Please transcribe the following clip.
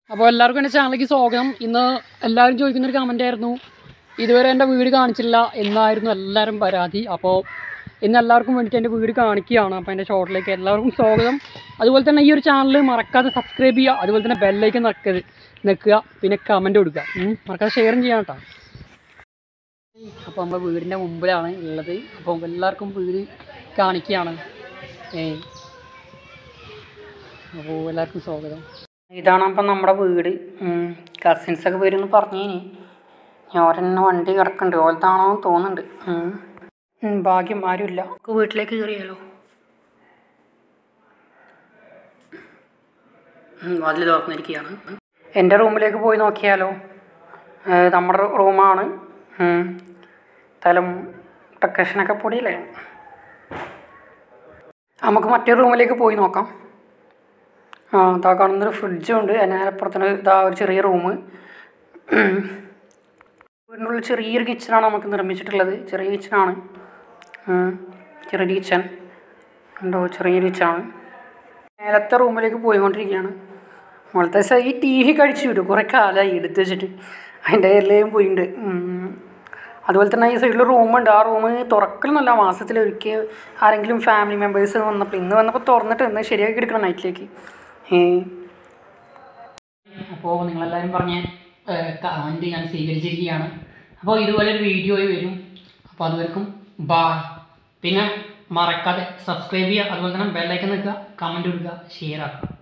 അപ്പോൾ എല്ലാവർക്കും എൻ്റെ ചാനലിലേക്ക് സ്വാഗതം ഇന്ന് എല്ലാവരും ചോദിക്കുന്നൊരു കമൻ്റ് ആയിരുന്നു ഇതുവരെ എൻ്റെ വീട് കാണിച്ചില്ല എന്നായിരുന്നു എല്ലാവരും പരാതി അപ്പോൾ ഇന്ന് എല്ലാവർക്കും വേണ്ടിയിട്ട് എൻ്റെ വീട് കാണിക്കുകയാണ് അപ്പോൾ എൻ്റെ ഷോർട്ടിലേക്ക് എല്ലാവർക്കും സ്വാഗതം അതുപോലെ തന്നെ ഈ ഒരു ചാനൽ മറക്കാതെ സബ്സ്ക്രൈബ് ചെയ്യുക അതുപോലെ തന്നെ ബെല്ലൈക്കൻ നിൽക്കരുത് നിൽക്കുക പിന്നെ കമൻറ്റ് കൊടുക്കുക ഉം. മറക്കാതെ ഷെയറും ചെയ്യാം കേട്ടോ അപ്പോൾ നമ്മുടെ വീടിൻ്റെ മുമ്പിലാണ് ഉള്ളത് അപ്പോൾ എല്ലാവർക്കും വീട് കാണിക്കുകയാണ് ഏ അപ്പോൾ എല്ലാവർക്കും സ്വാഗതം ഇതാണ് അപ്പം നമ്മുടെ വീട് കസിൻസൊക്കെ വരുമെന്ന് പറഞ്ഞേനി ഞാൻ വണ്ടി കിടക്കുന്നുണ്ട് ഓലത്താണോ എന്ന് തോന്നുന്നുണ്ട് ഉം. ഉം, ഭാഗ്യം ആരുമില്ല നമുക്ക് വീട്ടിലേക്ക് കയറിയാലോ അതിൽ തുറന്നിരിക്കുകയാണ് എൻ്റെ റൂമിലേക്ക് പോയി നോക്കിയാലോ ഏഹ് നമ്മുടെ റൂമാണ് തലം ഡെക്കറേഷനൊക്കെ പൊടിയില്ലേ നമുക്ക് മറ്റേ റൂമിലേക്ക് പോയി നോക്കാം ആ ഇതാ കാണുന്നൊരു ഫ്രിഡ്ജും ഉണ്ട് അതിനപ്പുറത്തിന് ഇതാ ഒരു ചെറിയ റൂം വീടിനുള്ളിൽ ചെറിയൊരു കിച്ചണാണ് നമുക്ക് നിർമ്മിച്ചിട്ടുള്ളത് ചെറിയ കിച്ചണാണ് ചെറിയൊരു കിച്ചൺ ഉണ്ടോ ചെറിയൊരു കിച്ചണാണ് മേലത്തെ റൂമിലേക്ക് പോയിക്കൊണ്ടിരിക്കുകയാണ് മുകളത്തെ സൈ ഈ ടി വി കഴിച്ചു വിടും കുറേ കാലമായി എടുത്ത് വെച്ചിട്ട് അതിൻ്റെ എല്ലാം പോയിട്ടുണ്ട് ഉം. അതുപോലെ തന്നെ ഈ സൈഡിൽ റൂമുണ്ട് ആ റൂം തുറക്കലൊന്നുമല്ല മാസത്തിലൊരിക്കൽ ആരെങ്കിലും ഫാമിലി മെമ്പേഴ്സ് വന്നപ്പോൾ ഇന്ന് വന്നപ്പോൾ തുറന്നിട്ട് ഇന്ന് ശരിയാക്കി എടുക്കണം നൈറ്റിലേക്ക് അപ്പോൾ നിങ്ങളെല്ലാവരും പറഞ്ഞ കമൻറ്റ് ഞാൻ സ്വീകരിച്ചിരിക്കുകയാണ് അപ്പോൾ ഇതുപോലെ ഒരു വീഡിയോ വരും അപ്പോൾ അതുവരെക്കും ബായ് പിന്നെ മറക്കാതെ സബ്സ്ക്രൈബ് ചെയ്യുക അതുപോലെ തന്നെ ബെല്ലൈക്കൻ നിൽക്കുക കമൻറ്റ് കൊടുക്കുക ഷെയർ ആക്കുക